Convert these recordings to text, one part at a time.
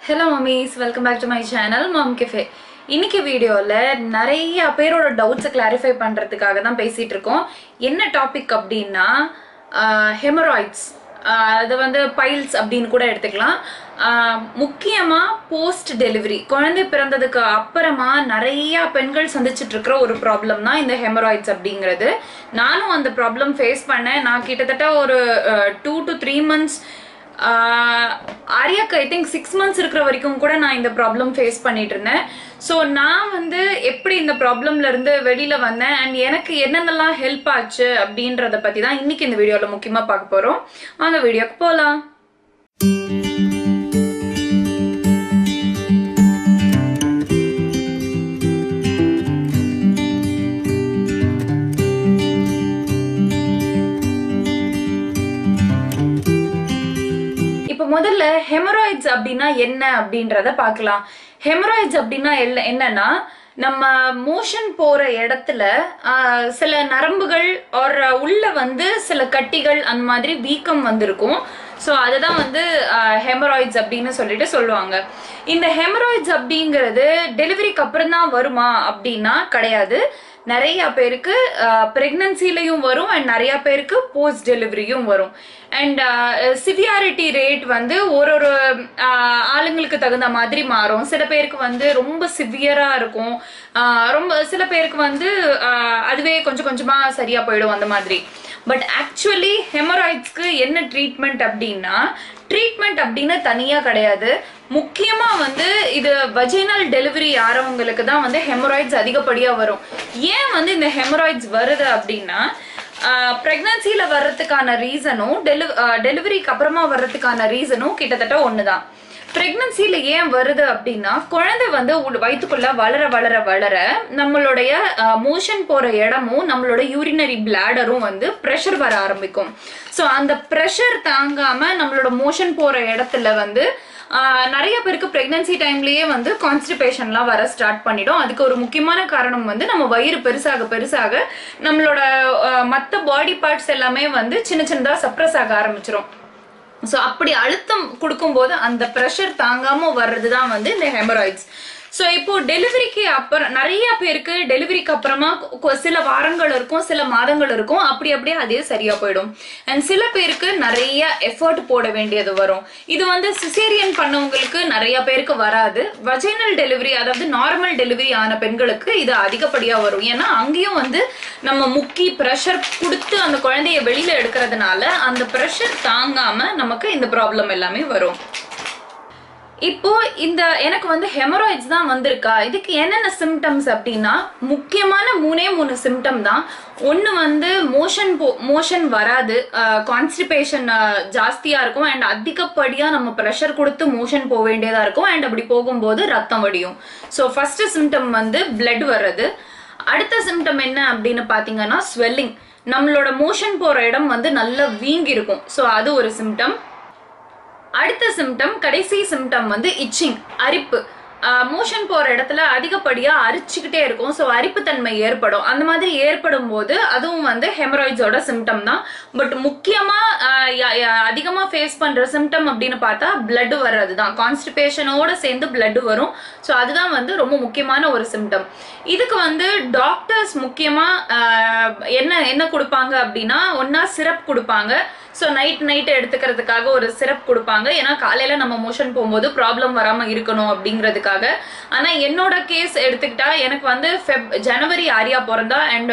hello mummies welcome back to my channel mom cafe இன்னைக்கு வீடியோவில் நிறைய பேரோட டவுட்ஸை கிளாரிஃபை பண்ணுறதுக்காக தான் பேசிகிட்டு இருக்கோம் என்ன டாபிக் அப்படின்னா ஹெமராய்ட்ஸ் அது வந்து பைல்ஸ் அப்படின்னு கூட எடுத்துக்கலாம் முக்கியமாக போஸ்ட் டெலிவரி குழந்தை பிறந்ததுக்கு அப்புறமா நிறைய பெண்கள் சந்திச்சுட்டு இருக்கிற ஒரு ப்ராப்ளம் தான் இந்த ஹெமராய்ட்ஸ் அப்படிங்கிறது நானும் அந்த ப்ராப்ளம் ஃபேஸ் பண்ணேன் நான் கிட்டத்தட்ட ஒரு டூ டு த்ரீ மந்த்ஸ் ஆரியாக்கு ஐ திங்க் சிக்ஸ் மந்த்ஸ் இருக்கிற வரைக்கும் கூட நான் இந்த ப்ராப்ளம் ஃபேஸ் பண்ணிட்டு இருந்தேன் ஸோ நான் வந்து எப்படி இந்த ப்ராப்ளம்ல இருந்து வெளியில வந்தேன் அண்ட் எனக்கு என்னென்னலாம் ஹெல்ப் ஆச்சு அப்படின்றத பத்தி தான் இன்னைக்கு இந்த வீடியோல முக்கியமா பார்க்க போறோம் வாங்க வீடியோக்கு போலாம் இப்போ முதல்ல ஹெமராய்ட்ஸ் அப்படின்னா என்ன அப்படின்றத பார்க்கலாம் ஹெமராய்ட்ஸ் அப்படின்னா எல்ல- என்னன்னா நம்ம மோஷன் போற இடத்துல ஆஹ், சில நரம்புகள் ஒரு உள்ள வந்து சில கட்டிகள் அந்த மாதிரி வீக்கம் வந்திருக்கும் ஸோ அதுதான் வந்து ஹெமராய்ட்ஸ் அப்படின்னு சொல்லிட்டு சொல்லுவாங்க இந்த ஹெமராய்ட்ஸ் அப்படிங்கிறது டெலிவரிக்கு அப்புறம் தான் வருமா அப்படின்னா கிடையாது நிறைய பேருக்கு ப்ரெக்னன்சிலையும் வரும் அண்ட் நிறைய பேருக்கு போஸ்ட் டெலிவரியும் வரும் அண்ட் சிவியாரிட்டி ரேட் வந்து ஒரு ஒரு ஆஹ், ஆளுங்களுக்கு தகுந்த மாதிரி மாறும் சில பேருக்கு வந்து ரொம்ப சிவியரா இருக்கும் ஆஹ், ரொம்ப சில பேருக்கு வந்து ஆஹ், அதுவே கொஞ்சம் கொஞ்சமா சரியா போயிடும் அந்த மாதிரி பட் ஆக்சுவலி ஹெமராய்ட்ஸ்க்கு என்ன ட்ரீட்மெண்ட் அப்படின்னா ட்ரீட்மெண்ட் அப்படின்னு தனியா கிடையாது முக்கியமா வந்து இது வஜைனல் டெலிவரி ஆறவங்களுக்கு தான் வந்து ஹெமராய்ட்ஸ் அதிகப்படியா வரும் ஏன் வந்து இந்த ஹெமராய்ட்ஸ் வருது அப்படின்னா ப்ரெக்னன்சியில் வர்றதுக்கான ரீசனும் டெலி டெலிவரிக்கு அப்புறமா வர்றதுக்கான ரீசனும் கிட்டத்தட்ட ஒன்று தான் ப்ரெக்னன்சியில் ஏன் வருது அப்படின்னா குழந்தை வந்து உள் வயிற்றுக்குள்ள வளர வளர வளர நம்மளுடைய மோஷன் போகிற இடமும் நம்மளோட யூரினரி பிளாடரும் வந்து ப்ரெஷர் வர ஆரம்பிக்கும் ஸோ அந்த ப்ரெஷர் தாங்காம நம்மளோட மோஷன் போகிற இடத்துல வந்து ஆஹ் நிறைய பேருக்கு பிரெக்னன்சி டைம்லயே வந்து கான்ஸ்டிபேஷன்லாம் வர ஸ்டார்ட் பண்ணிடும் அதுக்கு ஒரு முக்கியமான காரணம் வந்து நம்ம வயிறு பெருசாக பெருசாக நம்மளோட மற்ற பாடி பார்ட்ஸ் எல்லாமே வந்து சின்ன சின்னதாக சப்ரஸ் ஆக ஆரம்பிச்சிரும் ஸோ அப்படி அழுத்தம் கொடுக்கும்போது அந்த ப்ரெஷர் தாங்காம வர்றது தான் வந்து இந்த ஹெமராய்ட்ஸ் ஸோ இப்போ டெலிவரிக்கு அப்புறம் நிறைய பேருக்கு டெலிவரிக்கு அப்புறமா கொ- சில வாரங்கள் இருக்கும் சில மாதங்கள் இருக்கும் அப்படி அப்படியே அதே சரியா போயிடும் அண்ட் சில பேருக்கு நிறைய எஃபர்ட் போட வேண்டியது வரும் இது வந்து சிசேரியன் பண்ணவங்களுக்கு நிறைய பேருக்கு வராது வஜைனல் டெலிவரி அதாவது நார்மல் டெலிவரி ஆன பெண்களுக்கு இது அதிகப்படியா வரும் ஏன்னா அங்கேயும் வந்து நம்ம முக்கி ப்ரெஷர் கொடுத்து அந்த குழந்தைய வெளியில எடுக்கிறதுனால அந்த ப்ரெஷர் தாங்காம நமக்கு இந்த ப்ராப்ளம் எல்லாமே வரும் இப்போ இந்த எனக்கு வந்து ஹெமராய்ட்ஸ் தான் வந்திருக்கா இதுக்கு என்னென்ன சிம்டம்ஸ் அப்படின்னா முக்கியமான மூணே மூணு சிம்டம் தான் ஒன்று வந்து மோஷன் போ மோஷன் வராது கான்ஸ்டிபேஷன் ஜாஸ்தியாக இருக்கும் அண்ட் அதிகப்படியாக நம்ம ப்ரெஷர் கொடுத்து மோஷன் போக வேண்டியதாக இருக்கும் அண்ட் அப்படி போகும்போது ரத்தம் வடியும் ஸோ ஃபர்ஸ்ட் சிம்டம் வந்து பிளட் வர்றது அடுத்த சிம்டம் என்ன அப்படின்னு பார்த்தீங்கன்னா ஸ்வெல்லிங் நம்மளோட மோஷன் போகிற இடம் வந்து நல்லா வீங்கி இருக்கும் ஸோ அது ஒரு சிம்டம் அடுத்த சிம்டம் கடைசி சிம்டம் வந்து இச்சிங் அரிப்பு மோஷன் போற இடத்துல அதிகப்படியா அரிச்சுக்கிட்டே இருக்கும் ஸோ அரிப்புத்தன்மை ஏற்படும் அந்த மாதிரி ஏற்படும் போது அதுவும் வந்து ஹெமராய்ட்ஸோட சிம்டம் தான் பட் முக்கியமா ஆஹ் ய- ய- அதிகமா ஃபேஸ் பண்ற சிம்டம் அப்படின்னு பார்த்தா பிளட் வர்றது தான் கான்ஸ்டிபேஷனோட சேர்ந்து பிளட் வரும் ஸோ அதுதான் வந்து ரொம்ப முக்கியமான ஒரு சிம்டம் இதுக்கு வந்து டாக்டர்ஸ் முக்கியமா ஆஹ் என்ன என்ன கொடுப்பாங்க அப்படின்னா ஒன்னா சிரப் கொடுப்பாங்க ஸோ நைட் நைட் எடுத்துக்கிறதுக்காக ஒரு சிரப் கொடுப்பாங்க ஏன்னா காலையில நம்ம மோஷன் போகும்போது ப்ராப்ளம் வராம இருக்கணும் அப்படிங்கிறதுக்காக ஆனா என்னோட கேஸ் எடுத்துக்கிட்டா எனக்கு வந்து ஃபெப் ஜனவரி ஆரியா பிறந்தா அண்ட்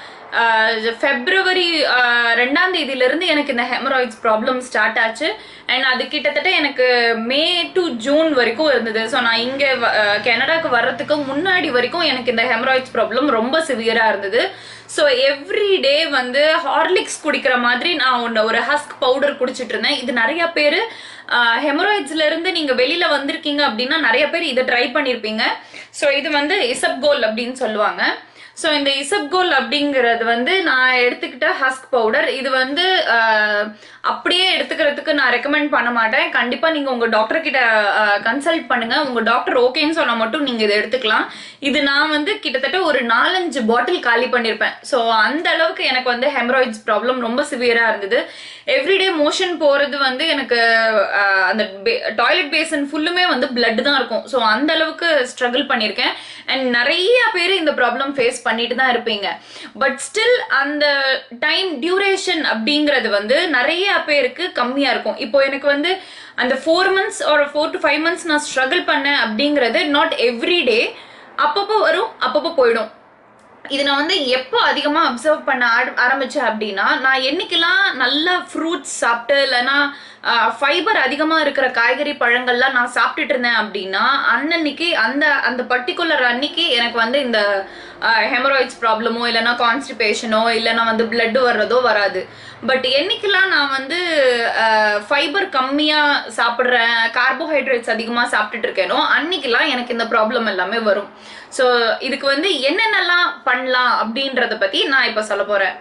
ஃபெப்ரவரி ரெண்டாம் தேதியில இருந்து எனக்கு இந்த ஹெமராய்ட்ஸ் ப்ராப்ளம் ஸ்டார்ட் ஆச்சு அண்ட் அது கிட்டத்தட்ட எனக்கு மே டு ஜூன் வரைக்கும் இருந்தது ஸோ நான் இங்கே கனடாக்கு வர்றதுக்கு முன்னாடி வரைக்கும் எனக்கு இந்த ஹெமராய்ட்ஸ் ப்ராப்ளம் ரொம்ப சிவியரா இருந்தது ஸோ எவ்ரி டே வந்து ஹார்லிக்ஸ் குடிக்கிற மாதிரி நான் ஒன்று ஒரு ஹஸ்க் பவுடர் குடிச்சிட்டு இருந்தேன் இது நிறைய பேர் ஹெமராய்ட்ஸ்ல இருந்து நீங்க வெளியில வந்திருக்கீங்க அப்படின்னா நிறைய பேர் இதை ட்ரை பண்ணியிருப்பீங்க ஸோ இது வந்து இசப்கோல் அப்படின்னு சொல்லுவாங்க ஸோ இந்த இசப்கோல் அப்படிங்கிறது வந்து நான் எடுத்துக்கிட்ட ஹஸ்க் பவுடர் இது வந்து ஆஹ், அப்படியே எடுத்துக்கிறதுக்கு நான் ரெக்கமெண்ட் பண்ண மாட்டேன் கண்டிப்பா நீங்க உங்க டாக்டர் கிட்ட கன்சல்ட் பண்ணுங்க உங்க டாக்டர் ஓகேன்னு சொன்னா மட்டும் நீங்க இதை எடுத்துக்கலாம் இது நான் வந்து கிட்டத்தட்ட ஒரு நாலஞ்சு பாட்டில் காலி பண்ணிருப்பேன் ஸோ அந்த அளவுக்கு எனக்கு வந்து ஹெமராய்ட்ஸ் ப்ராப்ளம் ரொம்ப சிவியரா இருந்தது எவ்ரிடே மோஷன் போறது வந்து எனக்கு ஆஹ், அந்த டாய்லெட் பேசன் ஃபுல்லுமே வந்து blood தான் இருக்கும் ஸோ அந்த அளவுக்கு ஸ்ட்ரகிள் பண்ணியிருக்கேன் அண்ட் நிறைய பேர் இந்த ப்ராப்ளம் ஃபேஸ் பண்ணிட்டு தான் இருப்பீங்க பட் ஸ்டில் அந்த டைம் டியூரேஷன் அப்படிங்கிறது வந்து நிறைய பேருக்கு கம்மியா இருக்கும் இப்போ எனக்கு வந்து அந்த ஃபோர் மந்த்ஸ் ஒரு ஃபோர் டு ஃபைவ் மந்த்ஸ் நான் ஸ்ட்ரகிள் பண்ணேன் அப்படிங்கிறது நாட் எவ்ரி டே அப்பப்போ வரும் அப்பப்போ போயிடும் இது நான் வந்து எப்போ அதிகமா அப்சர்வ் பண்ண ஆர- ஆரம்பிச்சேன் அப்படின்னா நான் என்னைக்கெல்லாம் நல்ல ஃப்ரூட்ஸ் சாப்பிட்டு இல்லைன்னா ஃபைபர் அதிகமா இருக்கிற காய்கறி பழங்கள்லாம் நான் சாப்பிட்டுட்டு இருந்தேன் அப்படின்னா அன்னன்னைக்கு அந்த அந்த பர்டிகுலர் அன்னைக்கு எனக்கு வந்து இந்த ஹெமராய்ட்ஸ் ப்ராப்ளமோ இல்லைன்னா கான்ஸ்டிபேஷனோ இல்லைன்னா வந்து blood வர்றதோ வராது பட் என்னைக்கெல்லாம் நான் வந்து ஃபைபர் கம்மியா சாப்பிட்றேன் கார்போஹைட்ரேட்ஸ் அதிகமா சாப்பிட்டுட்டு இருக்கேனோ அன்னைக்கெல்லாம் எனக்கு இந்த ப்ராப்ளம் எல்லாமே வரும் ஸோ இதுக்கு வந்து என்னென்னலாம் பண்ணலாம் அப்படின்றத பத்தி நான் இப்ப சொல்ல போறேன்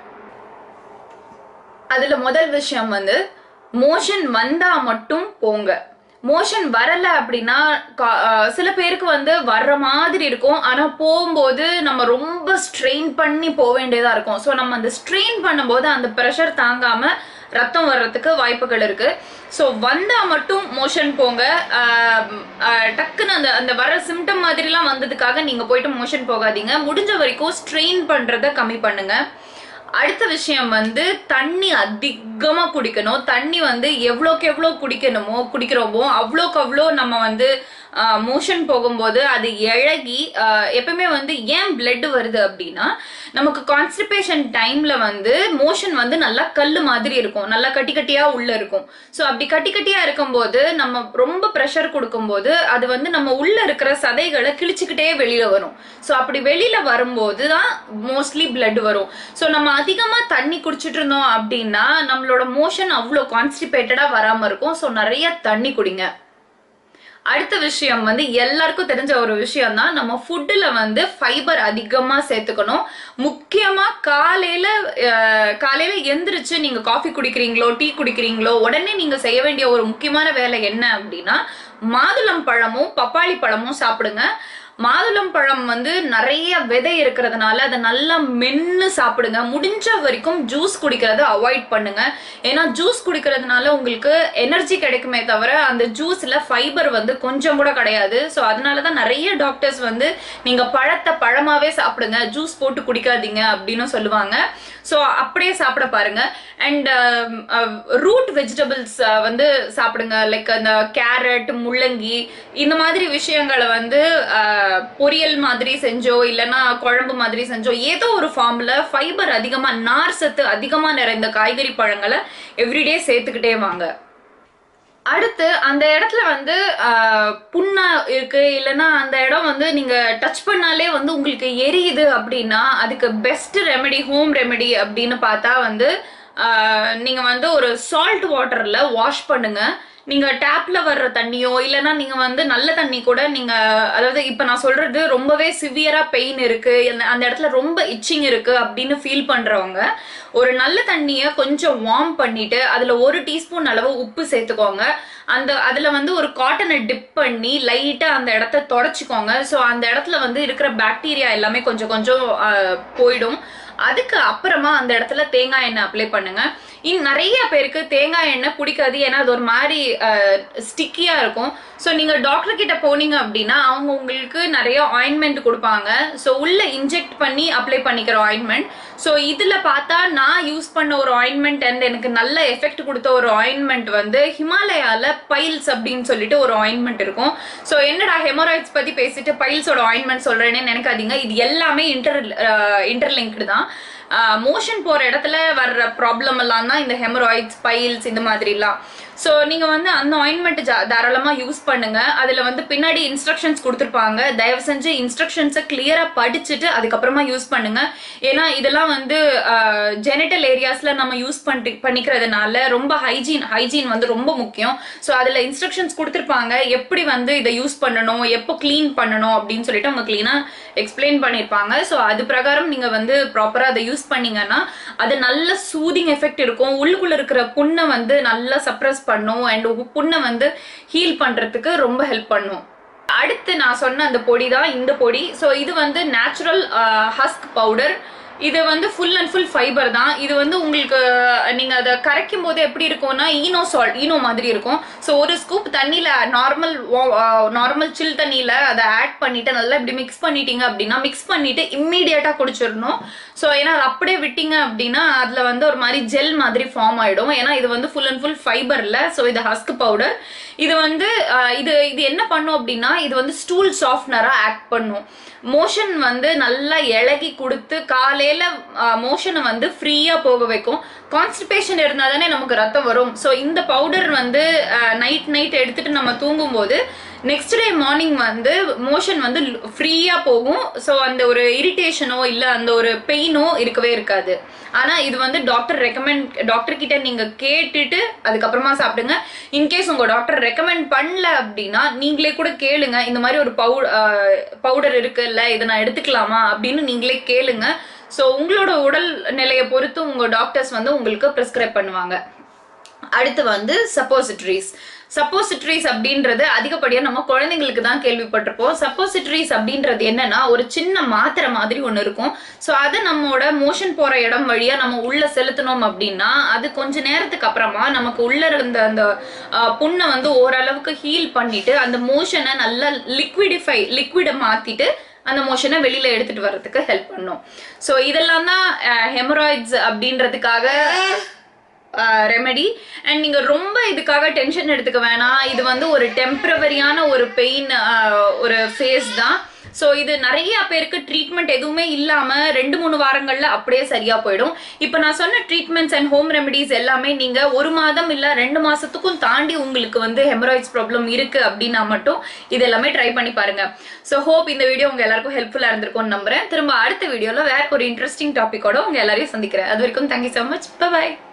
அதுல முதல் விஷயம் வந்து மோஷன் வந்தா மட்டும் போங்க மோஷன் வரல அப்படின்னா கா- அஹ் சில பேருக்கு வந்து வர்ற மாதிரி இருக்கும் ஆனா போகும்போது நம்ம ரொம்ப ஸ்ட்ரெயின் பண்ணி போக வேண்டியதா இருக்கும் ஸோ நம்ம அந்த ஸ்ட்ரெயின் பண்ணும்போது அந்த ப்ரெஷர் தாங்காம ரத்தம் வர்றதுக்கு வாய்ப்புகள் இருக்கு ஸோ வந்தா மட்டும் மோஷன் போங்க ஆஹ் ஆஹ் டக்குன்னு அந்த அந்த வர சிம்டம் மாதிரிலாம் வந்ததுக்காக நீங்க போயிட்டு மோஷன் போகாதீங்க முடிஞ்ச வரைக்கும் ஸ்ட்ரெயின் பண்றத கம்மி பண்ணுங்க அடுத்த விஷயம் வந்து தண்ணி அதிகமா குடிக்கணும் தண்ணி வந்து எவ்வளோக்கு எவ்வளோ குடிக்கணுமோ குடிக்கிறோமோ அவ்வளோக்கு அவ்வளோ நம்ம வந்து மோஷன் போகும்போது அது இழகி ஆஹ் எப்பவுமே வந்து ஏன் blood வருது அப்படின்னா நமக்கு கான்ஸ்டிபேஷன் டைம்ல வந்து மோஷன் வந்து நல்லா கல்லு மாதிரி இருக்கும் நல்லா கட்டி கட்டியா உள்ள இருக்கும் ஸோ அப்படி கட்டி கட்டியா இருக்கும்போது நம்ம ரொம்ப ப்ரெஷர் கொடுக்கும்போது அது வந்து நம்ம உள்ள இருக்கிற சதைகளை கிழிச்சுக்கிட்டே வெளியில வரும் ஸோ அப்படி வெளியில வரும்போது தான் மோஸ்ட்லி blood வரும் ஸோ நம்ம அதிகமா தண்ணி குடிச்சிட்டு இருந்தோம் அப்படின்னா நம்மளோட மோஷன் அவ்வளோ கான்ஸ்டிபேட்டடா வராம இருக்கும் ஸோ நிறைய தண்ணி குடிங்க அடுத்த விஷயம் வந்து எல்லாருக்கும் தெரிஞ்ச ஒரு விஷயம் தான் நம்ம ஃபுட்டுல வந்து ஃபைபர் அதிகமா சேர்த்துக்கணும் முக்கியமா காலையில அஹ், காலையில எந்திரிச்சு நீங்க காஃபி குடிக்கிறீங்களோ டீ குடிக்கிறீங்களோ உடனே நீங்க செய்ய வேண்டிய ஒரு முக்கியமான வேலை என்ன அப்படின்னா மாதுளம் பழமும் பப்பாளி பழமும் சாப்பிடுங்க மாதுளம் பழம் வந்து நிறைய விதை இருக்கிறதுனால அதை நல்லா மென்னு சாப்பிடுங்க முடிஞ்ச வரைக்கும் ஜூஸ் குடிக்கிறத அவாய்ட் பண்ணுங்க ஏன்னா ஜூஸ் குடிக்கிறதுனால உங்களுக்கு எனர்ஜி கிடைக்குமே தவிர அந்த ஜூஸ்ல ஃபைபர் வந்து கொஞ்சம் கூட கிடையாது ஸோ அதனாலதான் நிறைய டாக்டர்ஸ் வந்து நீங்க பழத்தை பழமாவே சாப்பிடுங்க ஜூஸ் போட்டு குடிக்காதீங்க அப்படின்னு சொல்லுவாங்க ஸோ அப்படியே சாப்பிட பாருங்க அண்ட் ரூட் வெஜிடபிள்ஸ் வந்து சாப்பிடுங்க லைக் அந்த கேரட் முள்ளங்கி இந்த மாதிரி விஷயங்களை வந்து அஹ், பொரியல் மாதிரி செஞ்சோ இல்லைன்னா குழம்பு மாதிரி செஞ்சோ ஏதோ ஒரு ஃபார்ம்ல ஃபைபர் அதிகமா நார் சத்து அதிகமா நிறைந்த காய்கறி பழங்களை எவ்ரிடே சேர்த்துக்கிட்டே வாங்க அடுத்து அந்த இடத்துல வந்து ஆஹ், புண்ணா இருக்கு இல்லைன்னா அந்த இடம் வந்து நீங்க டச் பண்ணாலே வந்து உங்களுக்கு எரியுது அப்படின்னா அதுக்கு பெஸ்ட் ரெமெடி ஹோம் ரெமெடி அப்படின்னு பார்த்தா வந்து ஆஹ், நீங்க வந்து ஒரு சால்ட் வாட்டர்ல வாஷ் பண்ணுங்க நீங்க டேப்ல வர்ற தண்ணியோ இல்லைன்னா நீங்க வந்து நல்ல தண்ணி கூட நீங்க அதாவது இப்ப நான் சொல்றது ரொம்பவே சிவியரா பெயின் இருக்கு இல்ல அந்த இடத்துல ரொம்ப இச்சிங் இருக்கு அப்படின்னு ஃபீல் பண்றவங்க ஒரு நல்ல தண்ணிய கொஞ்சம் வார்ம் பண்ணிட்டு அதுல ஒரு டீஸ்பூன் அளவு உப்பு சேர்த்துக்கோங்க அந்த அதுல வந்து ஒரு காட்டனை டிப் பண்ணி லைட்டா அந்த இடத்த தொடச்சிக்கோங்க ஸோ அந்த இடத்துல வந்து இருக்கிற பாக்டீரியா எல்லாமே கொஞ்சம் கொஞ்சம் ஆஹ், போயிடும் அதுக்கு அப்புறமா அந்த இடத்துல தேங்காய் எண்ணெய் அப்ளை பண்ணுங்க இன் நிறைய பேருக்கு தேங்காய் எண்ணெய் பிடிக்காது ஏன்னா அது ஒரு மாதிரி ஸ்டிக்கியா இருக்கும் ஸோ நீங்க டாக்டர் கிட்ட போனீங்க அப்படின்னா அவங்க உங்களுக்கு நிறைய ஆயின்மெண்ட் கொடுப்பாங்க ஸோ உள்ள இன்ஜெக்ட் பண்ணி அப்ளை பண்ணிக்கிற ஆயின்மெண்ட் ஸோ இதுல பார்த்தா நான் யூஸ் பண்ண ஒரு ஆயின்மெண்ட் அண்ட் எனக்கு நல்ல எஃபெக்ட் கொடுத்த ஒரு ஆயின்மெண்ட் வந்து ஹிமாலயால பைல்ஸ் அப்படின்னு சொல்லிட்டு ஒரு ஆயின்மெண்ட் இருக்கும் ஸோ என்னடா ஹெமோராய்ட்ஸ் பத்தி பேசிட்டு பைல்ஸோட ஆயின்மெண்ட் சொல்றேன்னு நினைக்காதீங்க இது எல்லாமே இன்டர் இன்டர்லிங்க்டு தான் மோஷன் போற இடத்துல வர்ற ப்ராப்ளம் எல்லாம் தான் இந்த ஹெமராய்ட்ஸ் பைல்ஸ் இந்த மாதிரிலாம் ஸோ நீங்க வந்து அந்த ஆயின்மெண்ட் தாராளமா யூஸ் பண்ணுங்க அதுல வந்து பின்னாடி இன்ஸ்ட்ரக்ஷன்ஸ் கொடுத்துருப்பாங்க தயவு செஞ்சு இன்ஸ்ட்ரக்ஷன்ஸை கிளியரா படிச்சுட்டு அதுக்கப்புறமா யூஸ் பண்ணுங்க ஏன்னா இதெல்லாம் வந்து ஜெனிட்டல் ஏரியாஸ்ல நம்ம யூஸ் பண்ணி பண்ணிக்கிறதுனால ரொம்ப ஹைஜீன் ஹைஜீன் வந்து ரொம்ப முக்கியம் ஸோ அதுல இன்ஸ்ட்ரக்ஷன்ஸ் கொடுத்துருப்பாங்க எப்படி வந்து இதை யூஸ் பண்ணணும் எப்போ க்ளீன் பண்ணணும் அப்படின்னு சொல்லிட்டு அவங்க க்ளீனா எக்ஸ்பிளைன் பண்ணியிருப்பாங்க ஸோ அது பிரகாரம் நீங்க வந்து ப்ராப்பரா அதை யூஸ் பண்ணீங்கன்னா அது நல்ல சூதிங் எஃபெக்ட் இருக்கும் உள்ளுக்குள்ள இருக்கிற புண்ணை வந்து நல்லா சப்ரஸ் பண்ணும் அண்ட் புண்ணை வந்து ஹீல் பண்றதுக்கு ரொம்ப ஹெல்ப் பண்ணும் அடுத்து நான் சொன்ன அந்த பொடி தான் இந்த பொடி ஸோ இது வந்து நேச்சுரல் ஹஸ்க் பவுடர் இது வந்து ஃபுல் அண்ட் ஃபுல் ஃபைபர் தான் இது வந்து உங்களுக்கு நீங்க அதை கரைக்கும் போது எப்படி இருக்கும்னா ஈனோ சால்ட் ஈனோ மாதிரி இருக்கும் ஸோ ஒரு ஸ்கூப் தண்ணியில நார்மல் நார்மல் சில் தண்ணியில அதை ஆட் பண்ணிட்டு நல்லா இப்படி மிக்ஸ் பண்ணிட்டீங்க அப்படின்னா மிக்ஸ் பண்ணிட்டு இம்மீடியட்டா குடிச்சிடணும் ஸோ ஏன்னா அது அப்படியே விட்டீங்க அப்படின்னா அதுல வந்து ஒரு மாதிரி ஜெல் மாதிரி ஃபார்ம் ஆயிடும் ஏன்னா இது வந்து ஃபுல் அண்ட் ஃபுல் ஃபைபர்ல ஸோ இது ஹஸ்க் பவுடர் இது வந்து அஹ், இது இது என்ன பண்ணும் அப்படின்னா இது வந்து ஸ்டூல் சாஃப்ட்னரா ஆக்ட் பண்ணும் மோஷன் வந்து நல்லா இழகி கொடுத்து காலையில மோஷனை வந்து ஃப்ரீயா போக வைக்கும் கான்ஸ்டிபேஷன் இருந்தா தானே நமக்கு ரத்தம் வரும் ஸோ இந்த பவுடர் வந்து நைட் நைட் எடுத்துட்டு நம்ம தூங்கும்போது நெக்ஸ்ட் டே மார்னிங் வந்து மோஷன் வந்து ஃப்ரீயா போகும் ஸோ அந்த ஒரு இரிட்டேஷனோ இல்ல அந்த ஒரு பெயினோ இருக்கவே இருக்காது ஆனா இது வந்து டாக்டர் ரெக்கமெண்ட் டாக்டர் கிட்ட நீங்க கேட்டுட்டு அதுக்கப்புறமா சாப்பிடுங்க இன்கேஸ் உங்க டாக்டர் ரெக்கமெண்ட் பண்ணல அப்படின்னா நீங்களே கூட கேளுங்க இந்த மாதிரி ஒரு பவு பவுடர் இருக்குல்ல இதை நான் எடுத்துக்கலாமா அப்படின்னு நீங்களே கேளுங்க ஸோ உங்களோட உடல் நிலையை பொறுத்து உங்க டாக்டர்ஸ் வந்து உங்களுக்கு ப்ரிஸ்கிரைப் பண்ணுவாங்க அடுத்து வந்து சப்போசிட்ரிஸ் சப்போசிட்ரிஸ் அப்படின்றது அதிகப்படியா நம்ம குழந்தைங்களுக்கு தான் கேள்விப்பட்டிருப்போம் சப்போசிட்ரிஸ் அப்படின்றது என்னன்னா ஒரு சின்ன மாத்திரை மாதிரி ஒன்று இருக்கும் ஸோ அதை நம்மளோட மோஷன் போற இடம் வழியா நம்ம உள்ள செலுத்தணும் அப்படின்னா அது கொஞ்ச நேரத்துக்கு அப்புறமா நமக்கு உள்ள இருந்த அந்த அஹ், புண்ணை வந்து ஓரளவுக்கு ஹீல் பண்ணிட்டு அந்த மோஷனை நல்லா லிக்விடிஃபை லிக்விடை மாத்திட்டு அந்த மோஷனை வெளியில எடுத்துட்டு வர்றதுக்கு ஹெல்ப் பண்ணும் ஸோ இதெல்லாம் தான் ஹெமராய்ட்ஸ் அப்படின்றதுக்காக ரெமெடி அண்ட் நீங்க ரொம்ப இதுக்காக டென்ஷன் எடுத்துக்க வேணாம் இது வந்து ஒரு டெம்பரவரியான ஒரு பெயின் ஒரு ஃபேஸ் தான் ஸோ இது நிறைய பேருக்கு ட்ரீட்மெண்ட் எதுவுமே இல்லாம ரெண்டு மூணு வாரங்கள்ல அப்படியே சரியா போயிடும் இப்போ நான் சொன்ன ட்ரீட்மெண்ட்ஸ் அண்ட் ஹோம் ரெமெடிஸ் எல்லாமே நீங்க ஒரு மாதம் இல்ல ரெண்டு மாசத்துக்கும் தாண்டி உங்களுக்கு வந்து ஹெமராய்ட்ஸ் ப்ராப்ளம் இருக்கு அப்படின்னா மட்டும் இது எல்லாமே ட்ரை பண்ணி பாருங்க ஸோ ஹோப் இந்த வீடியோ உங்க எல்லாருக்கும் ஹெல்ப்ஃபுல்லா இருந்திருக்கும்னு நம்புறேன் திரும்ப அடுத்த வீடியோல வேற ஒரு இன்ட்ரெஸ்டிங் டாபிக்கோட உங்க எல்லாரையும் சந்திக்கிறேன் அது வரைக்கும் தேங்க்யூ ஸோ மச் பை